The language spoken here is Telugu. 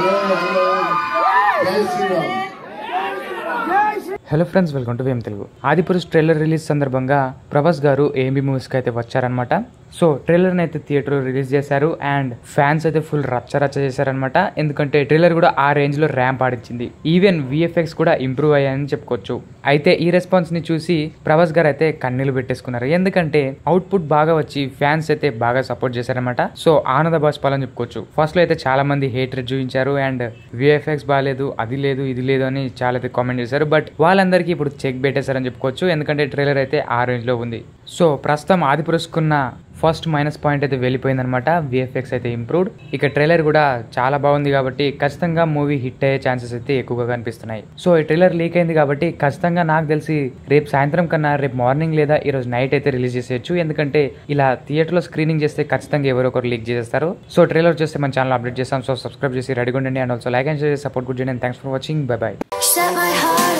hello hello Jai Shriram hello friends welcome to Vem Telugu Adipurush trailer release సందర్భంగా ప్రభాస్ గారు ఏఎంబి మూవీస్కి అయితే వచ్చారనమాట సో ట్రైలర్ని అయితే థియేటర్లో రిలీజ్ చేశారు అండ్ ఫ్యాన్స్ అయితే ఫుల్ రచ్చ రచ్చ చేశారనమాట ఎందుకంటే ట్రైలర్ కూడా ఆ రేంజ్లో ర్యాంప్ ఆడించింది ఈవెన్ విఎఫ్ఎక్స్ కూడా ఇంప్రూవ్ అయ్యాయని చెప్పుకోవచ్చు అయితే ఈ రెస్పాన్స్ని చూసి ప్రభాస్ గారు అయితే కన్నీళ్లు పెట్టేసుకున్నారు ఎందుకంటే అవుట్పుట్ బాగా వచ్చి ఫ్యాన్స్ అయితే బాగా సపోర్ట్ చేశారనమాట సో ఆనంద బాష్పాలని చెప్పుకోవచ్చు ఫస్ట్ లో అయితే చాలా మంది హేట్రెడ్ చూపించారు అండ్ విఎఫ్ఎక్స్ బాగాలేదు అది లేదు ఇది లేదు అని చాలా అయితే కామెంట్ చేశారు బట్ వాళ్ళందరికీ ఇప్పుడు చెక్ పెట్టేశారని చెప్పుకోవచ్చు ఎందుకంటే ట్రైలర్ అయితే ఆ రేంజ్ లో ఉంది సో ప్రస్తుతం ఆది పురుషుకున్న ఫస్ట్ మైనస్ పాయింట్ అయితే వెళ్ళిపోయిందనమాట విఎఫ్ఎక్స్ అయితే ఇంప్రూవ్డ్ ఇక ట్రైలర్ కూడా చాలా బాగుంది కాబట్టి ఖచ్చితంగా మూవీ హిట్ అయ్యే ఛాన్సెస్ అయితే ఎక్కువగా కనిపిస్తున్నాయి సో ఈ ట్రైలర్ లీక్ అయింది కాబట్టి ఖచ్చితంగా నాకు తెలిసి రేపు సాయంత్రం కన్నా రేపు మార్నింగ్ లేదా ఈ రోజు నైట్ అయితే రిలీజ్ చేసేయచ్చు ఎందుకంటే ఇలా థియేటర్లో స్క్రీనింగ్ చేస్తే ఖచ్చితంగా ఎవరో ఒకరు లీక్ చేసేస్తారు సో ట్రైలర్ చూస్తే మన ఛానల్ అప్డేట్ చేస్తాం సో సబ్స్క్రైబ్ చేసి రెడీగా ఉండండి and also like and share support good చేయండి thanks for watching bye bye Set my heart